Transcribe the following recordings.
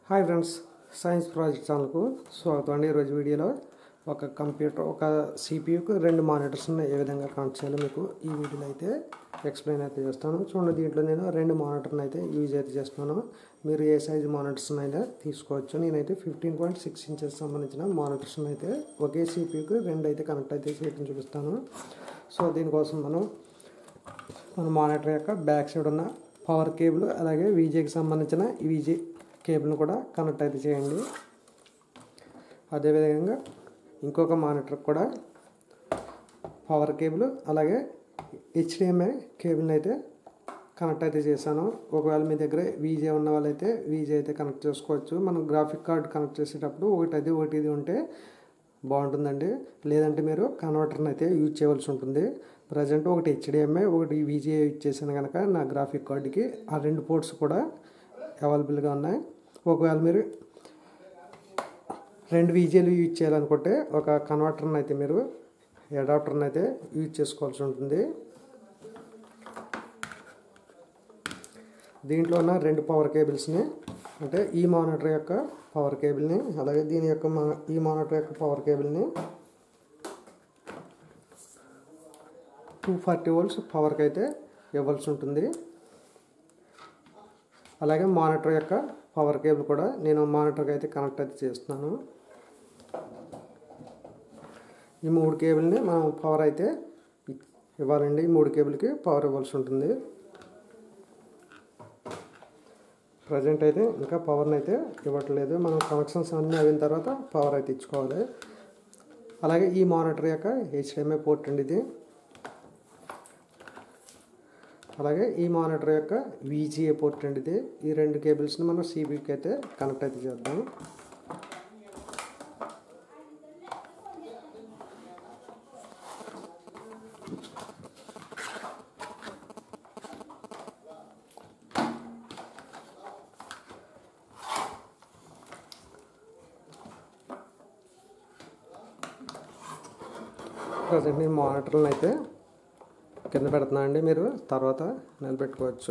hi friends science project ఛానల్కు స్వాగతం అండి ఈరోజు వీడియోలో ఒక కంప్యూటర్ ఒక సిపియుకి రెండు మానిటర్స్ని ఏ విధంగా కనెక్ట్ చేయాలో మీకు ఈ వీడియోలో అయితే ఎక్స్ప్లెయిన్ అయితే చేస్తాను చూడండి దీంట్లో నేను రెండు మానిటర్ని అయితే యూజ్ అయితే చేస్తున్నాను మీరు ఏ సైజు మానిటర్స్ని అయితే తీసుకోవచ్చు నేనైతే ఫిఫ్టీన్ పాయింట్ సిక్స్ ఇంచెస్ సంబంధించిన మానిటర్స్ని అయితే ఒకే సిపియుకి రెండు అయితే కనెక్ట్ అయితే చేయడం చూపిస్తాను సో దీనికోసం మనం మన మానిటర్ యొక్క బ్యాక్ సైడ్ ఉన్న పవర్ కేబుల్ అలాగే వీజేకి సంబంధించిన వీజే కేబుల్ని కూడా కనెక్ట్ అయితే చేయండి అదేవిధంగా ఇంకొక మానిటర్ కూడా పవర్ కేబుల్ అలాగే హెచ్డిఎంఐ కేబుల్ని అయితే కనెక్ట్ అయితే చేశాను ఒకవేళ మీ దగ్గర వీజే ఉన్న వాళ్ళైతే వీజే అయితే కనెక్ట్ చేసుకోవచ్చు మనం గ్రాఫిక్ కార్డ్ కనెక్ట్ చేసేటప్పుడు ఒకటి అది ఒకటి ఇది ఉంటే బాగుంటుందండి లేదంటే మీరు కన్వర్టర్ని అయితే యూజ్ చేయవలసి ఉంటుంది ప్రజెంట్ ఒకటి హెచ్డిఎంఐ ఒకటి వీజీఏ యూజ్ చేశాను కనుక నా గ్రాఫిక్ కార్డుకి ఆ రెండు పోర్ట్స్ కూడా అవైలబుల్గా ఉన్నాయి ఒకవేళ మీరు రెండు వీజీలు యూజ్ చేయాలనుకుంటే ఒక కన్వర్టర్ని అయితే మీరు అడాప్టర్ని అయితే యూజ్ చేసుకోవాల్సి ఉంటుంది దీంట్లో ఉన్న రెండు పవర్ కేబుల్స్ని అంటే ఈ మానిటర్ యొక్క పవర్ కేబుల్ని అలాగే దీని యొక్క మా- ఈ మానిటర్ యొక్క పవర్ కేబుల్ని టూ ఫార్టీ వోల్ట్స్ పవర్కి అయితే ఇవ్వాల్సి ఉంటుంది అలాగే మానిటర్ యొక్క పవర్ కేబుల్ కూడా నేను మానిటర్కి అయితే కనెక్ట్ అయితే చేస్తున్నాను ఈ మూడు కేబుల్ని మనం పవర్ అయితే ఇవ్వాలండి ఈ మూడు కేబుల్కి పవర్ ఇవ్వాల్సి ఉంటుంది ప్రజెంట్ అయితే ఇంకా పవర్ని అయితే ఇవ్వట్లేదు మనం కనెక్షన్స్ అన్నీ అయిన తర్వాత పవర్ అయితే ఇచ్చుకోవాలి అలాగే ఈ మానిటర్ యొక్క హెచ్డిఎంఐ పోర్ట్ అండి ఇది అలాగే ఈ మానిటర్ యొక్క వీజీఏ పోర్ట్ అండి ఇది ఈ రెండు కేబుల్స్ని మనం సిబికి అయితే కనెక్ట్ అయితే చేద్దాం ప్రజెంట్ నేను మానిటర్లను అయితే కింద పెడుతున్నా అండి మీరు తర్వాత నిలబెట్టుకోవచ్చు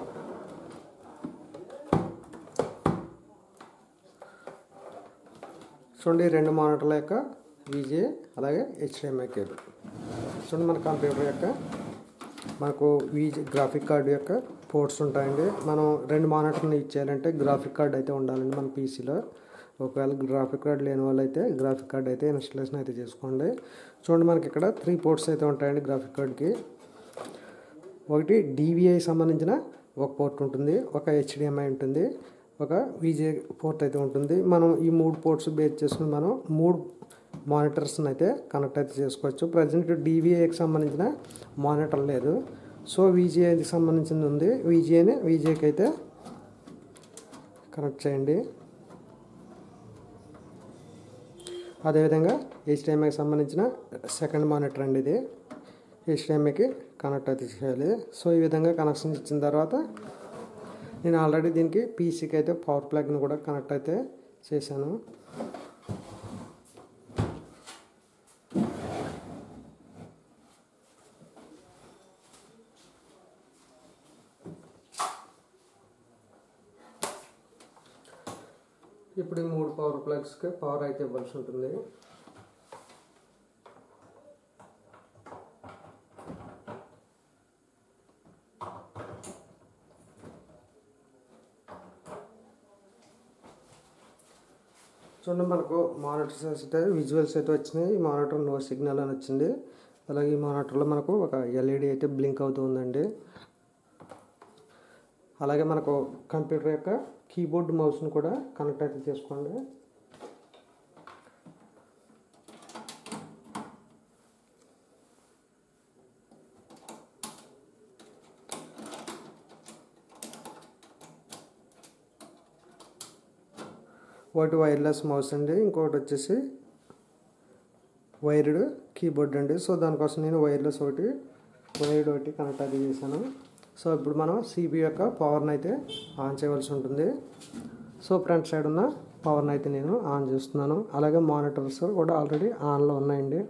చూడండి ఈ రెండు మానిటర్ల యొక్క విజే అలాగే హెచ్డిఎంఐ కేబుల్ చూడండి మన కంప్యూటర్ యొక్క మనకు విజే గ్రాఫిక్ కార్డు యొక్క పోర్ట్స్ ఉంటాయండి మనం రెండు మానిటర్ని యూజ్ చేయాలంటే గ్రాఫిక్ కార్డ్ అయితే ఉండాలండి మన పీసీలో ఒకవేళ గ్రాఫిక్ కార్డ్ లేని వాళ్ళు అయితే గ్రాఫిక్ కార్డ్ అయితే ఇన్స్టలేషన్ అయితే చేసుకోండి చూడండి మనకి ఇక్కడ త్రీ పోర్ట్స్ అయితే ఉంటాయండి గ్రాఫిక్ కార్డ్కి ఒకటి డివిఐ సంబంధించిన ఒక పోర్ట్ ఉంటుంది ఒక హెచ్డిఎంఐ ఉంటుంది ఒక విజే పోర్ట్ అయితే ఉంటుంది మనం ఈ మూడు పోర్ట్స్ బేస్ చేసుకుని మనం మూడు మానిటర్స్ని అయితే కనెక్ట్ అయితే చేసుకోవచ్చు ప్రజెంట్ డివిఐకి సంబంధించిన మానిటర్ లేదు సో విజిఐకి సంబంధించింది ఉంది విజిఐని విజిఐకి అయితే కనెక్ట్ చేయండి అదేవిధంగా హెచ్డిఎంఐకి సంబంధించిన సెకండ్ మానిటర్ అండి ఇది హెచ్డిఎంఐకి కనెక్ట్ అయితే చేయాలి సో ఈ విధంగా కనెక్షన్ ఇచ్చిన తర్వాత నేను ఆల్రెడీ దీనికి పీసీకి అయితే పవర్ ప్లగ్ని కూడా కనెక్ట్ అయితే చేశాను ఇప్పుడు ఈ మూడు పవర్ ప్లగ్స్కి పవర్ అయితే ఇవ్వాల్సి ఉంటుంది చూడండి మనకు మానిటర్స్ అయితే విజువల్స్ అయితే వచ్చినాయి ఈ మానిటర్ నో సిగ్నల్ అని వచ్చింది అలాగే ఈ మానిటర్లో మనకు ఒక ఎల్ఈడి అయితే బ్లింక్ అవుతూ ఉందండి అలాగే మనకు కంప్యూటర్ యొక్క కీబోర్డ్ మౌస్ని కూడా కనెక్ట్ అయితే చేసుకోండి ఒకటి వైర్లెస్ మౌస్ అండి ఇంకొకటి వచ్చేసి వైర్డ్ కీబోర్డ్ అండి సో దానికోసం నేను వైర్లెస్ ఒకటి వైర్డ్ ఒకటి కనెక్ట్ అది చేశాను సో ఇప్పుడు మనం సిబి యొక్క పవర్ని అయితే ఆన్ చేయవలసి ఉంటుంది సో ఫ్రంట్ సైడ్ ఉన్న పవర్ని అయితే నేను ఆన్ చేస్తున్నాను అలాగే మానిటర్స్ కూడా ఆల్రెడీ ఆన్లో ఉన్నాయండి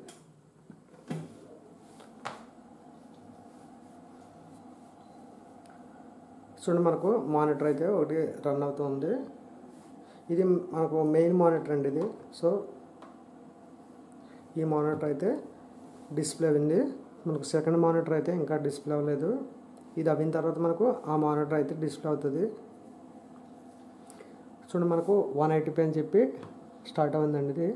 చూడండి మనకు మానిటర్ అయితే ఒకటి రన్ అవుతుంది ఇది మనకు మెయిన్ మానిటర్ అండి ఇది సో ఈ మానిటర్ అయితే డిస్ప్లే అయింది మనకు సెకండ్ మానిటర్ అయితే ఇంకా డిస్ప్లే అవ్వలేదు ఇది అయిన తర్వాత మనకు ఆ మానిటర్ అయితే డిస్ప్లే అవుతుంది చూడండి మనకు వన్ ఎయిటీపీ అని చెప్పి స్టార్ట్ అయిందండి ఇది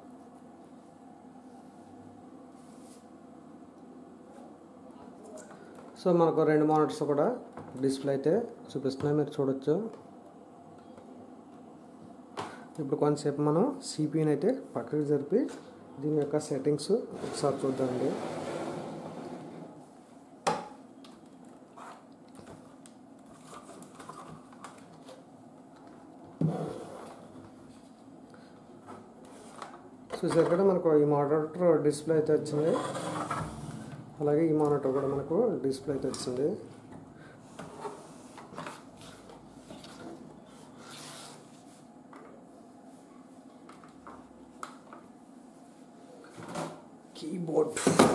సో మనకు రెండు మానిటర్స్ కూడా డిస్ప్లే అయితే చూపిస్తున్నాయి మీరు చూడొచ్చు ఇప్పుడు కొంతసేపు మనం సిపిని అయితే పక్కకి జరిపి దీని యొక్క సెట్టింగ్స్ ఒకసారి చూద్దామండి చూసారు కదా మనకు ఈ మానిటర్ డిస్ప్లే అయితే వచ్చింది అలాగే ఈ మానిటర్ కూడా మనకు డిస్ప్లే అయితే వచ్చింది కీబోర్డ్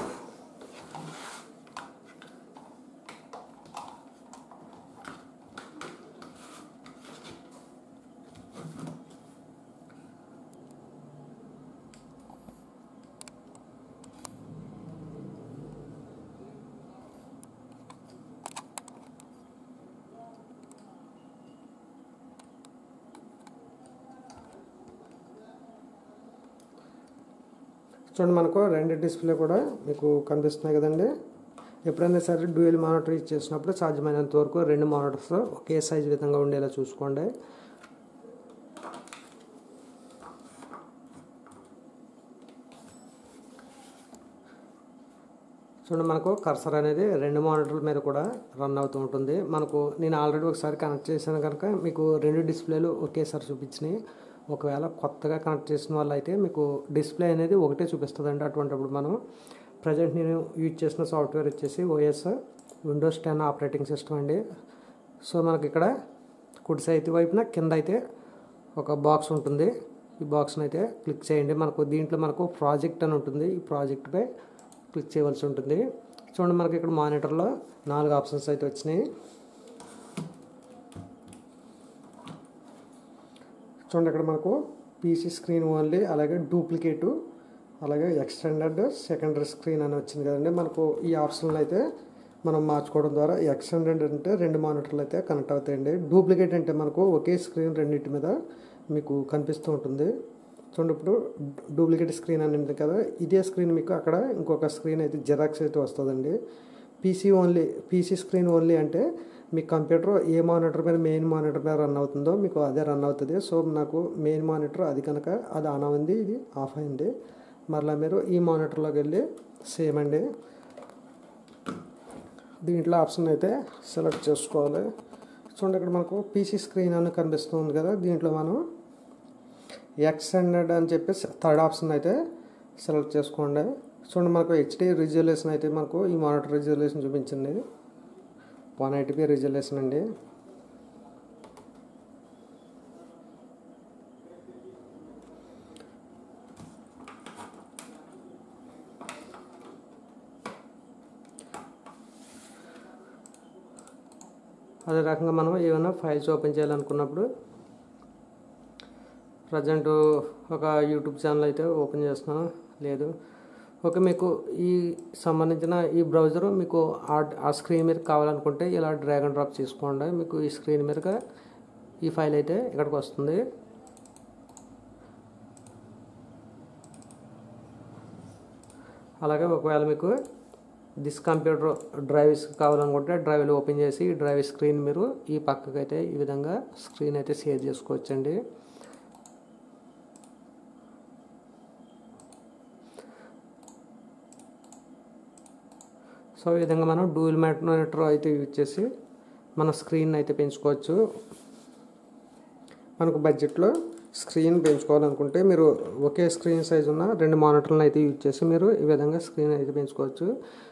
చూడండి మనకు రెండు డిస్ప్లే కూడా మీకు కనిపిస్తున్నాయి కదండి ఎప్పుడైనా సరే డ్యూయల్ మానిటర్ యూజ్ చేసినప్పుడు సాధ్యమైనంత వరకు రెండు మానిటర్స్ ఒకే సైజ్ విధంగా ఉండేలా చూసుకోండి చూడండి మనకు కర్సర్ అనేది రెండు మానిటర్ల మీద కూడా రన్ అవుతూ ఉంటుంది మనకు నేను ఆల్రెడీ ఒకసారి కనెక్ట్ చేశాను కనుక మీకు రెండు డిస్ప్లేలు ఒకేసారి చూపించినాయి ఒకవేళ కొత్తగా కనెక్ట్ చేసిన వాళ్ళు అయితే మీకు డిస్ప్లే అనేది ఒకటే చూపిస్తుందండి అటువంటిప్పుడు మనం ప్రజెంట్ నేను యూజ్ చేసిన సాఫ్ట్వేర్ వచ్చేసి OS Windows ten operating system అండి సో మనకి ఇక్కడ కుడి సైతి వైపున కింద అయితే ఒక బాక్స్ ఉంటుంది ఈ బాక్స్ని అయితే క్లిక్ చేయండి మనకు దీంట్లో మనకు ప్రాజెక్ట్ అని ఉంటుంది ఈ ప్రాజెక్ట్పై క్లిక్ చేయవలసి ఉంటుంది చూడండి మనకి ఇక్కడ మానిటర్లో నాలుగు ఆప్షన్స్ అయితే వచ్చినాయి చూడండి ఇక్కడ మనకు పీసీ స్క్రీన్ ఓన్లీ అలాగే డూప్లికేటు అలాగే ఎక్స్టెండెడ్ సెకండరీ స్క్రీన్ అని వచ్చింది కదండి మనకు ఈ ఆప్షన్లు అయితే మనం మార్చుకోవడం ద్వారా ఎక్స్టెండెడ్ అంటే రెండు మానిటర్లు అయితే కనెక్ట్ అవుతాయండి డూప్లికేట్ అంటే మనకు ఒకే స్క్రీన్ రెండింటి మీద మీకు కనిపిస్తూ ఉంటుంది చూడండి ఇప్పుడు డూప్లికేట్ స్క్రీన్ అని ఉంది కదా ఇదే స్క్రీన్ మీకు అక్కడ ఇంకొక స్క్రీన్ అయితే జెరాక్స్ అయితే వస్తుందండి PC only PC screen only అంటే మీ కంప్యూటర్ ఏ మానిటర్ మీద మెయిన్ మానిటర్ మీద రన్ అవుతుందో మీకు అదే రన్ అవుతుంది సో నాకు మెయిన్ మానిటర్ అది కనుక అది ఆన్ అయింది ఇది ఆఫ్ అయింది మరలా మీరు ఈ మానిటర్లోకి వెళ్ళి సేమ్ అండి దీంట్లో ఆప్షన్ అయితే సెలెక్ట్ చేసుకోవాలి చూడండి ఇక్కడ మనకు పీసీ స్క్రీన్ అని కనిపిస్తుంది కదా దీంట్లో మనం ఎక్స్టెండెడ్ అని చెప్పి థర్డ్ ఆప్షన్ అయితే సెలెక్ట్ చేసుకోండి చూడండి మనకు హెచ్డి రిజల్యూషన్ అయితే మనకు ఈ మానిటర్ రిజల్యూషన్ చూపించింది వన్ ఎయిటీపీ రిజల్యూషన్ అండి అదే రకంగా మనం ఏమైనా ఫైల్స్ ఓపెన్ చేయాలనుకున్నప్పుడు ప్రజెంట్ ఒక యూట్యూబ్ ఛానల్ అయితే ఓపెన్ చేస్తున్నాను లేదు ఓకే మీకు ఈ సంబంధించిన ఈ బ్రౌజర్ మీకు ఆ స్క్రీన్ మీద కావాలనుకుంటే ఇలా డ్రాగ్ అండ్ డ్రాప్ చేసుకోండి మీకు ఈ స్క్రీన్ మీద ఈ ఫైల్ అయితే ఇక్కడికి వస్తుంది అలాగే ఒకవేళ మీకు దిస్ కంప్యూటర్ డ్రైవ్స్ కావాలనుకుంటే డ్రైవ్లు ఓపెన్ చేసి ఈ డ్రైవ్ స్క్రీన్ మీరు ఈ పక్కకి అయితే ఈ విధంగా స్క్రీన్ అయితే షేర్ చేసుకోవచ్చండి సో ఈ విధంగా మనం డూల్ మానిటర్ అయితే యూజ్ చేసి మన స్క్రీన్ అయితే పెంచుకోవచ్చు మనకు బడ్జెట్లో స్క్రీన్ పెంచుకోవాలనుకుంటే మీరు ఒకే స్క్రీన్ సైజ్ ఉన్న రెండు మానిటర్లను అయితే యూజ్ చేసి మీరు ఈ విధంగా స్క్రీన్ అయితే పెంచుకోవచ్చు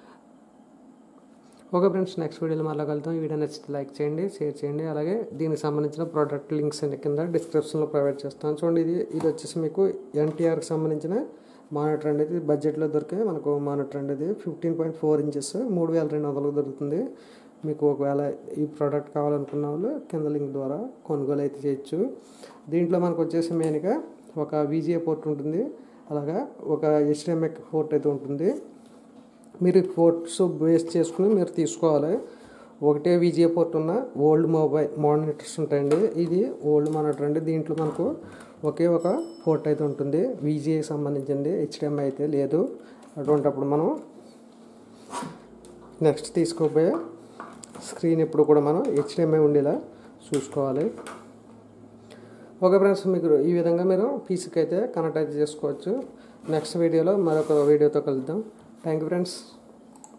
ఓకే ఫ్రెండ్స్ నెక్స్ట్ వీడియోలో మళ్ళీ కలుద్దాం ఈ వీడియో నచ్చితే లైక్ చేయండి షేర్ చేయండి అలాగే దీనికి సంబంధించిన ప్రోడక్ట్ లింక్స్ అన్ని కింద డిస్క్రిప్షన్లో ప్రొవైడ్ చేస్తాను చూడండి ఇది ఇది వచ్చేసి మీకు ఎన్టీఆర్కి సంబంధించిన మానిటర్ అండి ఇది బడ్జెట్లో దొరికే మనకు మానిటర్ అండి ఇది ఫిఫ్టీన్ పాయింట్ ఫోర్ ఇంచెస్ మూడు వేల రెండు వందలకు దొరుకుతుంది మీకు ఒకవేళ ఈ ప్రోడక్ట్ కావాలనుకున్న వాళ్ళు కింద లింక్ ద్వారా కొనుగోలు అయితే చేయొచ్చు దీంట్లో మనకు వచ్చేసి మెయిన్గా ఒక విజిఏ పోర్ట్ ఉంటుంది అలాగా ఒక హెచ్డిఎంఐ పోర్ట్ అయితే ఉంటుంది మీరు పోర్ట్స్ బేస్ చేసుకుని మీరు తీసుకోవాలి ఒకటే విజిఏ పోర్ట్ ఉన్న ఓల్డ్ మొబైల్ మానిటర్స్ ఉంటాయండి ఇది ఓల్డ్ మానిటర్ అండి దీంట్లో మనకు ఒకే ఒక పోర్ట్ అయితే ఉంటుంది విజిఏకి సంబంధించింది హెచ్డిఎంఐ అయితే లేదు అటువంటిప్పుడు మనం నెక్స్ట్ తీసుకోబోయే స్క్రీన్ ఎప్పుడు కూడా మనం హెచ్డిఎంఐ ఉండేలా చూసుకోవాలి ఓకే ఫ్రెండ్స్ మీకు ఈ విధంగా మీరు పీసీకి అయితే కనెక్ట్ అయితే చేసుకోవచ్చు నెక్స్ట్ వీడియోలో మరొక వీడియోతో కలుద్దాం thank you friends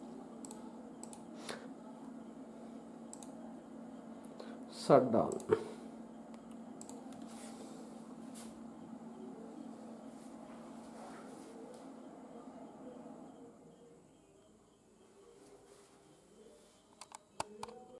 shut down